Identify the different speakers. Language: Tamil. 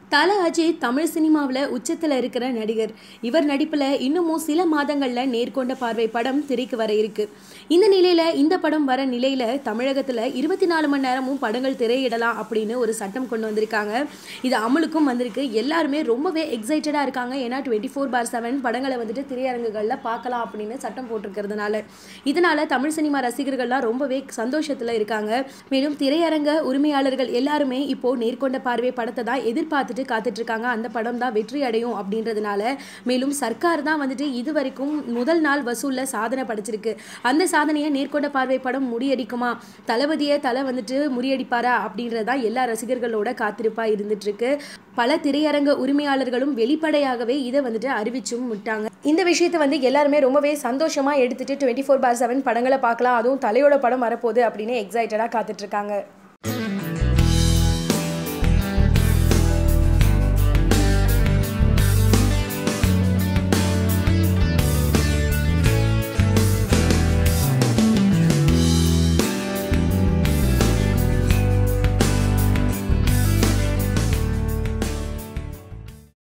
Speaker 1: தல அஜித் தமிழ் சினிமாவில் உச்சத்தில் இருக்கிற நடிகர் இவர் நடிப்பில் இன்னமும் சில மாதங்களில் நேர்கொண்ட பார்வை படம் திரைக்கு வர இருக்கு இந்த நிலையில் இந்த படம் வர நிலையில் தமிழகத்தில் இருபத்தி நாலு மணி நேரமும் படங்கள் திரையிடலாம் அப்படின்னு ஒரு சட்டம் கொண்டு வந்திருக்காங்க இது அமலுக்கும் வந்திருக்கு எல்லாருமே ரொம்பவே எக்ஸைட்டடாக இருக்காங்க ஏன்னா டுவெண்ட்டி ஃபோர் பார் செவன் படங்களை வந்துட்டு திரையரங்குகளில் பார்க்கலாம் அப்படின்னு சட்டம் போட்டிருக்கிறதுனால இதனால் தமிழ் சினிமா ரசிகர்கள்லாம் ரொம்பவே சந்தோஷத்தில் இருக்காங்க மேலும் திரையரங்க உரிமையாளர்கள் எல்லாருமே இப்போ நேர்கொண்ட பார்வை படத்தை தான் எதிர்பார்த்துட்டு காத்துட்டு இருக்காங்க அந்த படம் தான் வெற்றி அடையும் அப்படின்றதுனால மேலும் சர்க்கார் தான் வந்துட்டு இது வரைக்கும் முதல் நாள் வசூலில் சாதனை படைச்சிருக்கு அந்த சாதனையை நேர்கொண்ட பார்வை படம் முறியடிக்குமா தளபதியை தலை வந்துட்டு முறியடிப்பாரா அப்படின்றது தான் எல்லா ரசிகர்களோட காத்திருப்பாக இருந்துட்டு இருக்கு பல திரையரங்க உரிமையாளர்களும் வெளிப்படையாகவே இதை வந்துட்டு அறிவிச்சும் விட்டாங்க இந்த விஷயத்தை வந்து எல்லாருமே ரொம்பவே சந்தோஷமாக எடுத்துட்டு டுவெண்ட்டி ஃபோர் பார் செவன் படங்களை பார்க்கலாம் அதுவும் தலையோட படம் வரப்போகுது அப்படின்னு எக்ஸைட்டடாக காத்துட்ருக்காங்க